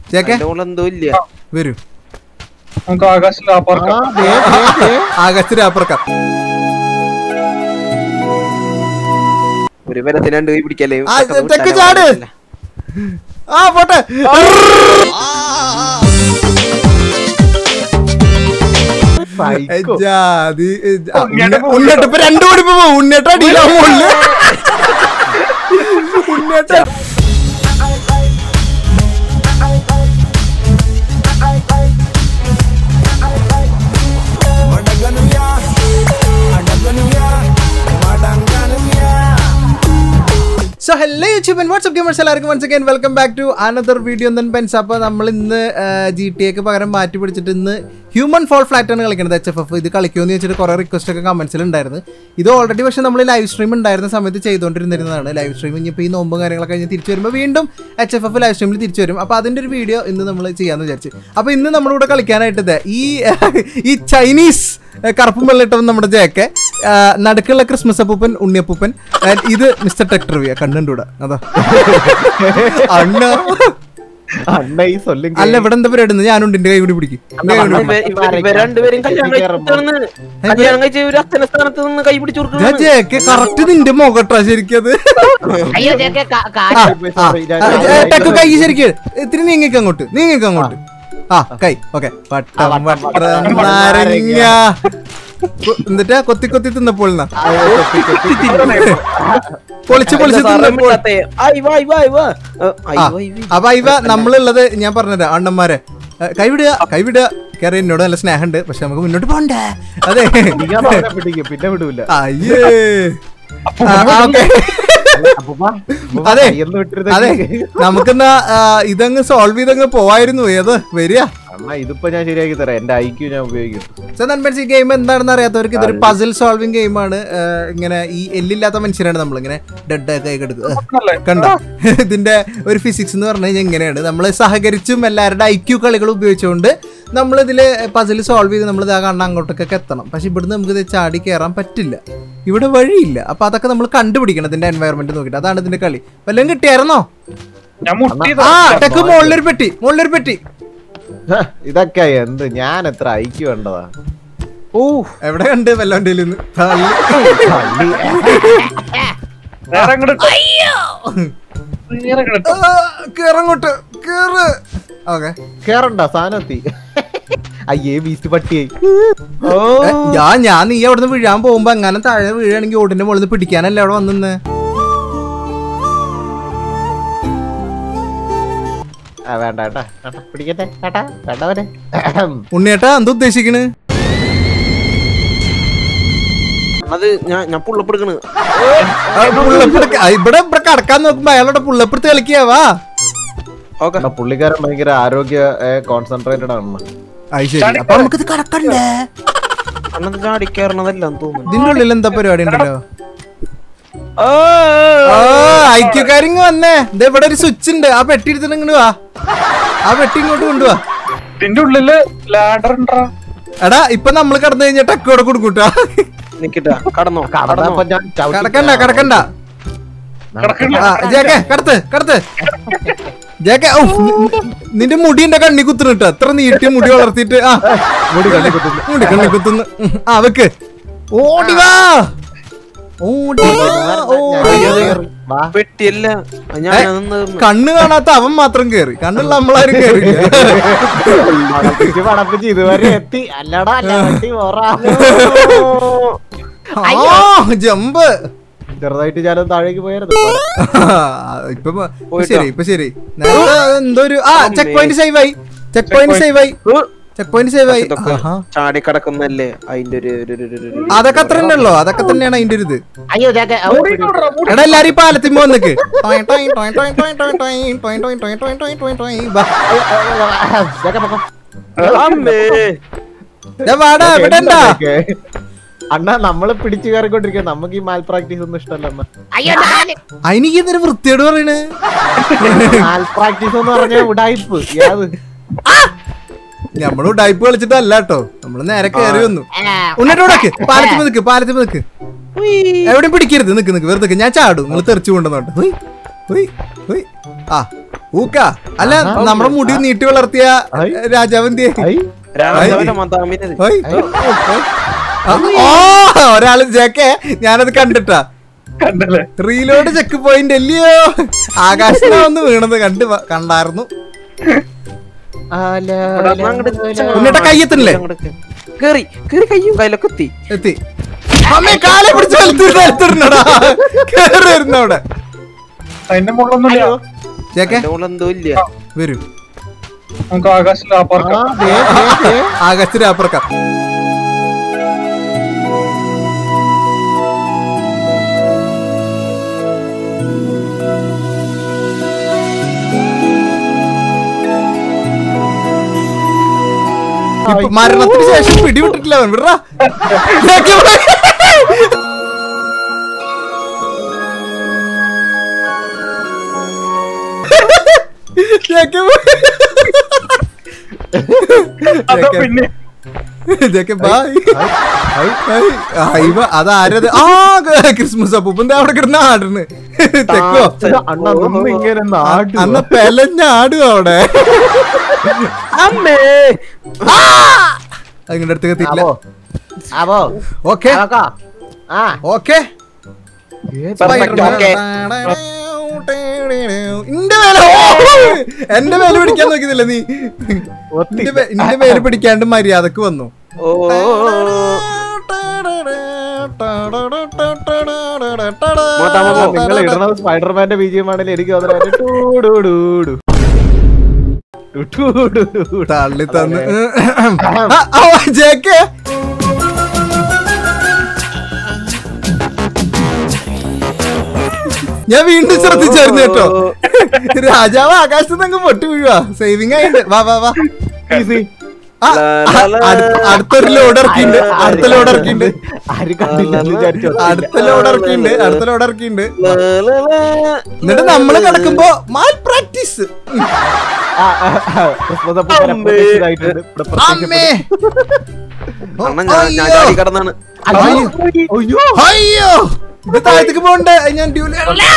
ജേക്കെ അതിന്റെ മുകളിൽ എന്തോ ഇല്ല വരൂ നമുക്ക് ആകാശത്തിൽ ആ ആ, പറക്കാം ദേ, ദേ, ദേ. ആകാശത്തിന് അപ്പുറക്കാം ഒരു ബലത്തിന് രണ്ട് കൈ പിടിക്കല്ലേ ആ, തെക്ക് ചാട്. ആ പോട്ടെ Psycho. ജാതി ആ, ഉണ്ണിയേട്ടൻ ഉണ്ണ- ഉണ്ണിയേട്ടൻ ഇപ്പൊ രണ്ടു കൂടി ഇപ്പൊ പോകും ഉണ്ണിയേട്ട അടിയിലാ മുകളില് ഉണ്ണിയേട്ട so hello YouTube WhatsApp gamers എല്ലാവർക്കും once again welcome back to another video then pens അപ്പോൾ നമ്മൾ ഇന്ന് ജി ടി എക്ക് പകരം മാറ്റി പിടിച്ചിട്ട് ഇന്ന് ഹ്യൂമൻ ഫോൾ ഫ്ലാറ്റ് ആണ് കളിക്കുന്നത് എച്ച് എഫ് എഫ് ഇത് കളിക്കുമെന്ന് വെച്ചിട്ട് കുറേ റിക്വസ്റ്റ് ഒക്കെ കമൻസിൽ ഉണ്ടായിരുന്നു ഇത് ഓൾറെഡി പക്ഷേ നമ്മൾ ലൈവ് സ്ട്രീം ഉണ്ടായിരുന്ന സമയത്ത് ചെയ്തുകൊണ്ടിരുന്നിരുന്നതാണ് ലൈവ് സ്ട്രീം ഇനിയിപ്പോൾ ഈ നോമ്പും കാര്യങ്ങളൊക്കെ കഴിഞ്ഞ് തിരിച്ചു വരുമ്പോൾ വീണ്ടും എച്ച് എഫ് എഫ് ലൈവ് സ്ട്രീമിൽ തിരിച്ചു വരും അപ്പോൾ അതിൻ്റെ ഒരു വീഡിയോ ഇന്ന് നമ്മൾ ചെയ്യാമെന്ന് വിചാരിച്ചു അപ്പോൾ ഇന്ന് നമ്മളിവിടെ കളിക്കാനായിട്ട് ദേ ഈ ഈ ചൈനീസ് ഏഹ് കറുപ്പും വെള്ളിട്ടവൻ നമ്മുടെ ജയക്കെ ആഹ് നടുക്കുള്ള ക്രിസ്മസ് അപ്പൂപ്പൻ ഉണ്ണിയപ്പൂപ്പൻ and ഇത് മിസ്റ്റർ ടെക്ടർവിയ കണ്ടുകൂടാ അതാ അണ്ണ അണ്ണ ഈ സൊല്ലും അല്ല ഇവിടെ എന്താ പരിപാടി ഞാനുണ്ട് എന്റെ കൈ കൂടി പിടിക്കും എന്റെ കൈ കൂടി പിടിക്ക്. ഇവർ രണ്ടുപേരും കല്യാണം കഴിച്ചിട്ടാണ് കല്യാണം കഴിച്ച ഒരു അച്ഛന സ്ഥാനത്ത് നിന്ന് കൈ പിടിച്ചു ഞാൻ കൊടുക്കുന്നത് ജയക്കെ കറക്റ്റ് നിന്റെ മുഖട്ടാ ശരിക്കത് അയ്യോ ഇതൊക്കെ കാ- ആ, കാ- ആ. ആ, ഏ, ടെക്ക് കൈ ശരിക്ക് ഇത്തിരി നീങ്ങിക്ക് അങ്ങോട്ട് നീങ്ങിക്ക് അങ്ങോട്ട് ആ കൈ ഓക്കെ വട്ടം വട്ടം നാരങ്ങ കൊ- എന്നിട്ടാ കൊത്തി കൊത്തി തിന്നപ്പോൾ എന്നാ പൊളിച്ച് പൊളിച്ച് തിന്നപ്പോൾ ആ, അപ്പൊ ഇവ നമ്മളുള്ളത് ഞാൻ പറഞ്ഞത് അണ്ണന്മാരെ ഏ, കൈവിടുക കൈവിടുക കയറി എന്നോട് നല്ല സ്നേഹമുണ്ട് പക്ഷെ നമുക്ക് മുന്നോട്ട് പോണ്ടേ അതെ പിടിക്കും പിന്നെ വിടൂല അയ്യേ ആ, ആ, okay. അപ്പൂപ്പ, അപ്പൂപ്പ അതെ. കയ്യൊന്ന് വിട്ടിരുന്നെങ്കി- അതെ നമുക്കെന്നാ ആ, ഇതങ്ങ് സോൾവ് ചെയ്തങ്ങ് പോവായിരുന്നു ഏത് വരിക അണ്ണാ ഇതിപ്പോ ഞാൻ ശരിയാക്കി തരാം എന്റെ ഐക്യു ഞാൻ ഉപയോഗിക്കും സോ നൻപൻസ് ഈ ഗെയിം എന്താണെന്ന് അറിയാത്തവർക്ക് ഇതൊരു പസിൽ സോൾവിംഗ് ഗെയിമാണ് ഇങ്ങനെ ഈ എല്ലില്ലാത്ത മനുഷ്യരാണ് നമ്മൾ ഇങ്ങനെ ഡെഡ് ഒക്കെ എടുക്കുക കണ്ടോ ഇതിന്റെ ഒരു ഫിസിക്സ് എന്ന് പറഞ്ഞു കഴിഞ്ഞാൽ ഇങ്ങനെയാണ് നമ്മൾ സഹകരിച്ചും എല്ലാവരുടെ ഐക്യു കളികൾ ഉപയോഗിച്ചുകൊണ്ട് നമ്മൾ ഇതിൽ പസിൽ സോൾവ് ചെയ്ത് നമ്മൾ ഇതാ കണ്ണ അങ്ങോട്ടൊക്കെ എത്തണം പക്ഷെ ഇവിടുന്ന് നമുക്ക് ഇത് ചാടി കയറാൻ പറ്റില്ല ഇവിടെ വഴിയില്ല അപ്പൊ അതൊക്കെ നമ്മൾ കണ്ടുപിടിക്കണം ഇതിന്റെ എൻവയറമെന്റ് നോക്കിയിട്ട് അതാണ് ഇതിന്റെ കളി വല്ലതും കിട്ടിയായിരുന്നോ ഞാൻ മുട്ടി ആ ടെക്ക് മുകളിലൊരു പെട്ടി മുകളിലൊരു പെട്ടി ഹ, ഇതൊക്കെ എന്ത് ഞാൻ എത്ര ഐക്യു വേണ്ടതാ ഓ എവിടെ കണ്ട് വല്ലോന്റെ നിന്ന് നേരെ അങ്ങോട്ട് ഇട്ടോ. നേരെ അങ്ങോട്ട് ഇട്ടോ. കേറങ്ങോട്ട് കേറ് ഓക്കെ കേറണ്ട സാധനം എത്തി അയ്യേ ബീസ്റ്റ് പട്ടിയായി ഓ ഞാൻ ഞാൻ നീ അവിടുന്ന് വീഴാൻ പോകുമ്പോ എങ്ങനെ താഴെ വീഴാണെങ്കിൽ ഓടിന്റെ മുകളിൽ നിന്ന് പിടിക്കാനല്ലേ അവിടെ വന്നിന്ന് ആ, വേണ്ട ഏട്ടാ ഏട്ടാ, പിടിക്കട്ടെ ഏട്ടാ വേണ്ടവരെ ഉണ്ണിയേട്ടാ എന്താ ഉദ്ദേശിക്കണ് അത് ഞാൻ ഞാൻ പുള്ളപ്പെടുക്കണ് ആ, പുള്ളപ്പെടുക്ക- ആ, ഇവിടെ ഇവിടെ കടക്കാൻ നോക്കുമ്പോ അയാളുടെ പുള്ളപ്പെടുത്ത് കളിക്കാവാ ഓക്കെ എടാ, പുള്ളിക്കാരൻ ഭയങ്കര ആരോഗ്യ കോൺസെൻട്രേറ്റഡ് ആണ് അത് ശരി അപ്പൊ നമുക്കിത് കടക്കണ്ടേ അണ്ണത് ചാടിക്കയറണതല്ലെന്ന് തോന്നുന്നു ഇതിന്റെ ഉള്ളിൽ എന്താ പരിപാടി ഉണ്ടല്ലോ ആ, ഓ ഐക്യക്കാരിങ് വന്നേ ഇത് ഇവിടെ ഒരു സ്വിച്ച് ഉണ്ട് ആ പെട്ടി എടുത്തിട്ട് ഇങ്ങോട്ട് വാ ആ പെട്ടി ഇങ്ങോട്ട് കൊണ്ടുവാ ഇതിന്റെ ഉള്ളില് ലാഡർ ഉണ്ടാ എടാ ഇപ്പൊ നമ്മൾ കടന്നു കഴിഞ്ഞാൽ ടക്കോടെ കൊടുക്കൂട്ടാ നിക്കട്ടാ കടന്നോ കടന്നോ കടന്നപ്പോ ഞാൻ ചവിട്ടി കടക്കണ്ട കടക്കണ്ട കിടക്കണ്ട ആ ജേക്കെ കടത്ത് കടത്ത് ജേക്കെ ഔ, നി- നി- നിന്റെ മുടി എന്റെ കണ്ണി കുത്തുന്നു കേട്ടോ എത്ര നീട്ടിയ മുടി വളർത്തിയിട്ട് ആ മുടി കണ്ണി കുത്തുന്നു. മുടി കണ്ണി കുത്തുന്നു ഉം, ആ വെക്ക് ഓടി വാ ഓടി വാ, ഓടി വാ. വാ. പെട്ടിയല്ല ഞാൻ നിന്ന് കണ്ണ് കാണാത്ത അവൻ മാത്രം കേറി കണ്ണുള്ള നമ്മളാരും കേറില്ല പടപ്പിച്ച് പടപ്പിച്ച് ഇതുവരെ എത്തി അല്ലടാ അല്ല വണ്ടി പോറാ. ആ ജമ്പ് ചെറുതായിട്ട് ഞാൻ താഴേക്ക് പോയായിരുന്നു ഇപ്പൊ ഇപ്പൊ ശരി ഇപ്പൊ ശരി നേരത്തെ എന്തോ ഒരു ആ ചെക്ക് പോയിന്റ് സേവ് ആയി ചെക്ക് പോയിന്റ് സേവ് ആയി ചെക്ക് പോയിന്റ് സേവ് ആയി ഇതൊക്കെ ആഹാ. ചാടി കിടക്കുന്നല്ലേ അതിന്റെ ഒരു ഒരു- ഒരു- ഒരു- ഒരു- അതൊക്കെ അത്ര തന്നെ ഉള്ളോ അതൊക്കെ തന്നെയാണ് അതിന്റെ ഒരു ഇത് അയ്യോ ഇതൊക്കെ ഓ, എടാ എല്ലാരും ഈ പാലത്തിമ്മ വന്നിക്ക് വാ. ഇതൊക്കെ പൊക്കോ. അമ്മേ. ദേ വാടാ ഇവിടെ ഉണ്ടാ ഓക്കേ. അണ്ണാ നമ്മള് പിടിച്ചു കയറിക്കൊണ്ടിരിക്കുക നമുക്ക് ഈ മാൽ പ്രാക്ടീസ് ഒന്നും ഇഷ്ടമല്ല അണ്ണ അയ്യോ ഞാന് അതിനിക്ക് എന്തൊരു വൃത്തിയോട് പറയണ് മാൽ പ്രാക്ടീസ് എന്ന് പറഞ്ഞാൽ ഉടായിപ്പ് യാത് നമ്മള് ഡൈപ്പ് കളിച്ചിട്ടല്ല കേട്ടോ നമ്മള് നേരെ കയറി വന്നു ആ, ഉണ്ണിട്ടോടക്ക് പാലത്തിമ്മ നിക്ക് പാലത്തിമ്മ നിക്ക് എവിടെയും പിടിക്കരുത് നിക്ക് നിക്ക് വെറുതെ നിക്ക്. ഞാൻ ചാടും നിങ്ങൾ തെറിച്ചു കൊണ്ടുവന്നോട്ടെ ഹുയ്, ഹുയ്, ഹുയ്. ആ ഊക്ക അല്ല നമ്മുടെ മുടി നീട്ടി വളർത്തിയ ഐ. രാജാവന്തിയെ ഐ, രാജാവിന്റെ മന്ദാമിനത് ഓയ്. ആ, ഓ ഒരാള് ജേക്കെ ഞാനത് കണ്ടിട്ടാ കണ്ടല്ലേ റീലോഡ് ചെക്ക് പോയിന്റ് അല്ലയോ ആകാശത്തിനാ ഒന്ന് വീണത് കണ്ട് വ- കണ്ടായിരുന്നു ആല, ഇവിടെ വന്ന് അങ്ങട് ചങ്ങ- ഉണ്ണിയേട്ടാ കയ്യെത്തണില്ലേ? അങ്ങട് കേറി കേറി കയ്യും കയ്യിലൊക്കെ എത്തി എത്തി അമ്മേ കാലെ പിടിച്ച് വലിച്ചിരുന്നടാ കേറി വരുന്ന അവിടെ അതിന്റെ മുകളിലൊന്നുമില്ല ജേക്കെ അതിന്റെ മുകളിൽ എന്തോ ഇല്ല വരൂ നമുക്ക് ആകാശത്തിൽ ആ ആ, പാർക്കാം ദേ, ദേ, ദേ. ആകാശത്തിന് അപ്പുറക്കാം ഇപ്പൊ മരണത്തിന് ശേഷം പിടിവിട്ടിട്ടില്ല അവൻ വിടറാ ജേക്കെ പോയി. ജേക്കെ പോയി. അതാ ജേക്കെ പിന്നെ ഇതൊക്കെ ബായ് അതാരത് ആ ക്രിസ്മസ് അപ്പൂപ്പന്റെ അവിടെ കിടന്ന് ആടുന്ന് തെക്കോ ഇത് അണ്ണ നിന്ന് ഇങ്ങനെ നാടുവാ. അന്ന് പെലഞ്ഞാടുക അവിടെ അമ്മേ അതിന്റെ അടുത്ത് എത്തിയില്ല ആവോ, ആവോ, ഓക്കെ ആവോ. ആ, ഓക്കെ Perfect, okay. ഇന്റെ മേലെ എന്റെ മേലെ പിടിക്കാൻ നോക്കിയതില്ല നീ ഒത്തി. ഇന്റെ മേ- ഇന്റെ മേലെ പിടിക്കാണ്ട് മര്യാദക്ക് വന്നു ഓ ആ, നിങ്ങൾ ഇടണത് സ്പൈഡർമാന്റെ ബീജിയമാണെങ്കിൽ എനിക്ക് തോന്നുന്നത് ടൂടൂടൂടു. ടൂടൂടൂടു. തള്ളി തന്ന് ആ, ആ, ജേക്കെ ഞാൻ വീണ്ടും ശ്രദ്ധിച്ചായിരുന്നു കേട്ടോ രാജാവ് ആകാശത്ത് നിന്ന് അങ്ങ് പൊട്ടി വീഴുവാ സേവിങ് ആയിട്ട് വാ വാ വാ Easy. ആ, ആ, അടുത്ത- അടുത്തൊരു ലോഡ് ഇറക്കിണ്ട് അടുത്ത ലോഡ് ഇറക്കിണ്ട് ആരും കണ്ടില്ല എന്ന് വിചാരിച്ചു അടുത്ത ലോഡ് ഇറക്കിണ്ട് അടുത്ത ലോഡ് ഇറക്കിണ്ട് ലാ, ലാ, ലാ. എന്നിട്ട് നമ്മള് കിടക്കുമ്പോ മാൽ പ്രാക്ടീസ് ആ, ആ, ആ, ക്രിസ്മസ് അപ്പം ഇങ്ങനെ അമ്മേ. പ്രത്യക്ഷമായിട്ടുണ്ട്. ഇവിടെ അമ്മേ അണ്ണാ ഞാൻ ഞാൻ അയ്യോ. ചാടി കിടന്നാണ് അയ്യോ. അയ്യോ അയ്യോ ഇത് താഴത്തേക്ക് പോണ്ടേ ഞാൻ duly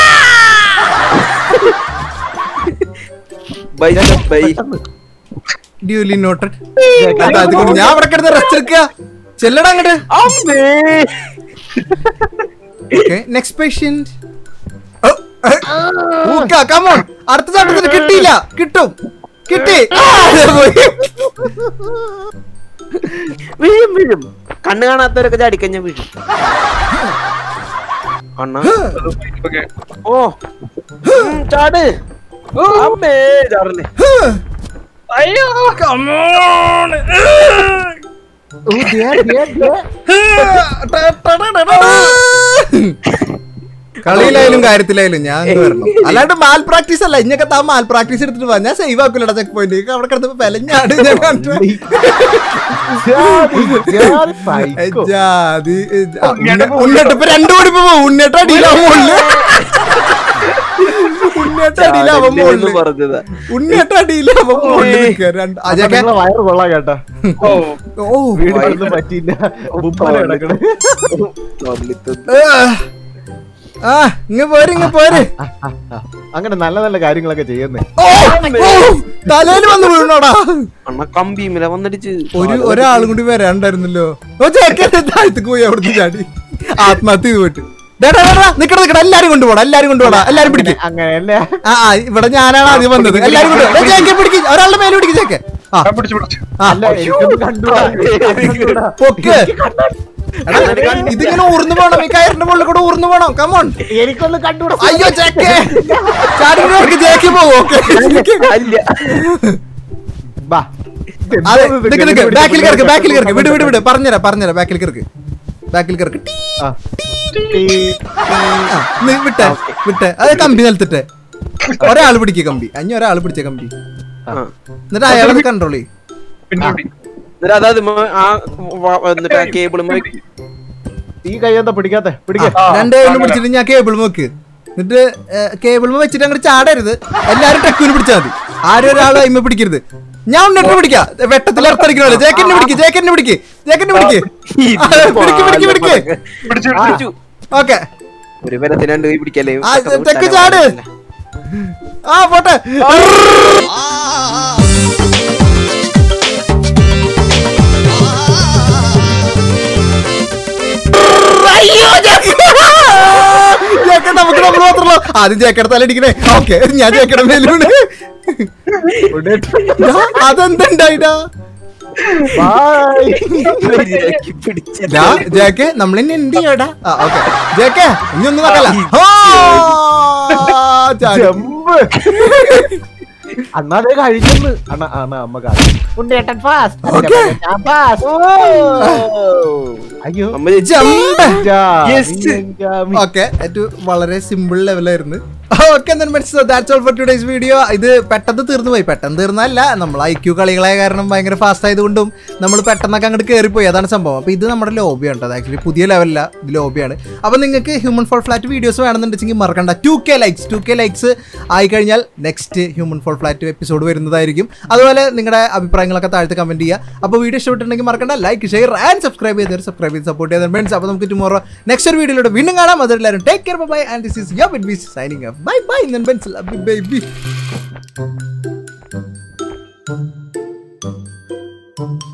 bye bye duly noted ഞാൻ അവിടെ കിടന്ന് റെസ്റ്റ് എടുക്കുക ചെല്ലടാ അങ്ങോട്ട് അമ്മേ ഓക്കെ നെക്സ്റ്റ് പേഷ്യന്റ് കമോൺ അടുത്ത ചാട്ടത്തിന് കിട്ടിയില്ല കിട്ടും കിട്ടി ആ, ദേ പോയി. വീഴും വീഴും കണ്ണ് കാണാത്തവരൊക്കെ ചാടിക്കഴിഞ്ഞ വീഴും അണ്ണ ഓക്കെ ഓ ഉം, ചാട് അമ്മേ ചാടല്ലേ അയ്യോ Come on. ഓ, ദേ, ദേ, ദേ. കളിയിലായാലും കാര്യത്തിലായാലും ഞാൻ അങ്ങ് വരണം അല്ലാണ്ട് മാൽ പ്രാക്ടീസ് അല്ല ഇഞ്ഞൊക്കെ താ മാൽ പ്രാക്ടീസ് എടുത്തിട്ട് വാ ഞാൻ സേവ് ആക്കൂലടാ ചെക്ക് പോയിന്റ് അവിടെ കിടന്നപ്പോ പെലഞ്ഞാട് ഞാൻ കണ്ടു ജാതി, ജാതി psycho. ജാതി ഉണ്ണിട്ട് ഇപ്പൊ രണ്ടു കൂടി ഇപ്പൊ ഉണ്ണിട്ട് അടിയിലാവും മുകളില് ഉണ്ണിട്ട് അടിയിലാവും ചാടില്ലേ എന്ന് മുകളില് പറഞ്ഞതാ ഉണ്ണിട്ട് അടിയിലാവും മുകളില് നിൽക്കുക രണ്ട് അപ്പൊ അജയൊക്കെ നിങ്ങളെ വയറ് കൊള്ളാം കേട്ടാ ഓ ഓ വീടിനൊന്നും പറ്റിയില്ല ബുമ്മല കിടക്കണേ ആ. ആ ഇങ്ങ പോര് ഇങ്ങ പോര് അങ്ങനെ നല്ല നല്ല കാര്യങ്ങളൊക്കെ ചെയ്യുന്നേ ഓ തലയിൽ വന്ന് വീണോടാ അണ്ണ കമ്പിമില വന്നിടിച്ച് ഒരു ഒരാളും കൂടി വരാണ്ടായിരുന്നല്ലോ ഓ ചേക്കൻ താഴത്തേക്ക് പോയി അവിടുന്ന് ചാടി ആത്മഹത്യ ചെയ്ത് പോയിട്ട് ഡാ, ഡാ, ഡാ, ഡാ, നിക്കട നിക്കട എല്ലാരും കൊണ്ടുപോടാ എല്ലാരും കൊണ്ടുപോടാ എല്ലാരും പിടിക്കും അങ്ങനെയല്ലേ ആ ആ ഇവിടെ ഞാനാണ് ആദ്യം വന്നത് എല്ലാരും കൊണ്ടുപോടാ ചേക്കെ പിടിക്കും ഒരാളുടെ മേലെ പിടിക്കും ചേക്കെ ആ ഞാൻ പിടിച്ചു പിടിച്ചു ആ അല്ല എനിക്കൊന്നും കണ്ടുകൂടാ കണ്ടുകൂടാ. പൊക്ക് എടാ, ഇതിങ്ങനെ ഊർന്നു പോണം ഈ കയറിന്റെ മുകളിൽ കൂടെ ഊർന്നു പോണം കമോൺ എനിക്കൊന്നും കണ്ടുകൂടാ അയ്യോ ചേക്കെ ചാടി ചേക്ക് പോകും ഓക്കെ അല്ല ബാ. അതെ ഇതെന്തോ ഇത് നിക്ക് നിക്ക് ഗെയിം ബാക്കിൽ കിടക്ക് പിടിച്ച് ബാക്കിൽ കിടക്ക് വിട് വിട് വിട് പറഞ്ഞുതരാ പറഞ്ഞുതരാ ബാക്കിൽ കിടക്ക് ബാക്കിൽ കിടക്ക് ടീ. ആ. ടീ, ആ, നീ വിട്ടെ വിട്ടെ അത് കമ്പി നിലത്തിട്ടെ ഒരാൾ പിടിക്കുക കമ്പി അഞ്ഞ ഒരാൾ പിടിച്ച കമ്പി ആ. എന്നിട്ട് അയാളത് കൺട്രോൾ ചെയ്യും പിന്നെ പിടി. എന്നിട്ട് അതായത് മ- ആ വ- എന്നിട്ട് ആ കേബിൾ ഈ കൈ എന്താ പിടിക്കാത്തെ പിടിക്ക ആ, രണ്ട് കൈ പിടിച്ചിട്ട് ഞാൻ കേബിൾ വെക്ക് എന്നിട്ട് കേബിൾ വെച്ചിട്ട് അങ്ങോട്ട് ചാടരുത് എല്ലാരും ടെക്കൂന് പിടിച്ചാൽ മതി ആരും ഒരാൾ അയിമ പിടിക്കരുത് ഞാൻ ഉണ്ണിട്ട് പിടിക്കാം വെട്ടത്തിൽ ഇറത്തടിക്കണല്ലോ ജാക്കറ്റിന് പിടിക്ക് ജാക്കറ്റിന് പിടിക്ക് ജാക്കറ്റിന് പിടിക്ക് പിടിക്ക് പിടിക്ക് പിടിക്ക് പിടിച്ചു പിടിച്ചു ഓക്കെ ഒരു ബലത്തിന് രണ്ട് കൈ പിടിക്കല്ലേ ആ, തെക്ക് ചാട്. ആ പോട്ടെ അയ്യോ ജാക്കറ്റ് നമുക്ക് നമ്മൾ മാത്രമല്ലോ ആദ്യം ജാക്കറ്റ് തലടിക്കണേ ഓക്കെ ഞാൻ ജാക്കറ്റ് മേലാണ് അതെന്തുണ്ടായിട്ടാ ശരിയാക്കി പിടിച്ച് ദാ, ജാക്ക് നമ്മൾ ഇനി എന്ത് ചെയ്യടാ ആ ഓക്കെ ജാക്ക് ഇനി ഒന്നും നോക്കല്ല ഓ, ചാടി. ജമ്പ് അന്നാ അതേ കഴിഞ്ഞെന്ന് അണ്ണ അണ്ണ അമ്മ കാര്യം ഉണ്ണിയേട്ടൻ ഫാസ്റ്റ് Okay. ഞാൻ ഫാസ്റ്റ് അയ്യോ അമ്മ ചേച്ചി ജമ്പ് Yes. ഓക്കെ ഏറ്റവും വളരെ സിമ്പിൾ ലെവലായിരുന്നു ഓക്കെ എന്തായാലും മനസ്സിലാവും that's all for today's video ഇത് പെട്ടെന്ന് തീർന്നു പോയി പെട്ടെന്ന് തീർന്നല്ല നമ്മൾ ഐ ക്യൂ കളികളായ കാരണം ഭയങ്കര ഫാസ്റ്റ് ആയതുകൊണ്ടും നമ്മൾ പെട്ടെന്നൊക്കെ അങ്ങോട്ട് കയറിപ്പോയി അതാണ് സംഭവം അപ്പോൾ ഇത് നമ്മുടെ ലോബിയാണ് അത് ആക്ച്വലി പുതിയ ലെവലല്ല ഇത് ലോബിയാണ് അപ്പോൾ നിങ്ങൾക്ക് ഹ്യൂമൻ ഫോൾ ഫ്ലാറ്റ് വീഡിയോസ് വേണമെന്നുണ്ടെങ്കിൽ മറക്കണ്ട two K likes two K likes ആയി കഴിഞ്ഞാൽ next human fall flat episode വരുന്നതായിരിക്കും അതുപോലെ നിങ്ങളുടെ അഭിപ്രായങ്ങളൊക്കെ താഴത്ത് കമൻറ്റ് ചെയ്യുക അപ്പോൾ വീഡിയോ ഇഷ്ടപ്പെട്ടിട്ടുണ്ടെങ്കിൽ മറക്കണ്ട ലൈക്ക് ഷെയർ ആൻഡ് സബ്സ്ക്രൈബ് ചെയ്തവർ സബ്സ്ക്രൈബ് ചെയ്ത് സപ്പോർട്ട് ചെയ്തവർ ഫ്രണ്ട്സ് അപ്പോൾ നമുക്ക് ടുമോറോ നെക്സ്റ്റ് ഒരു വീഡിയോയിലൂടെ വീണ്ടും കാണാം അതെല്ലാവരും take care bye and this is yo bit bees signing off bye bye then pencil baby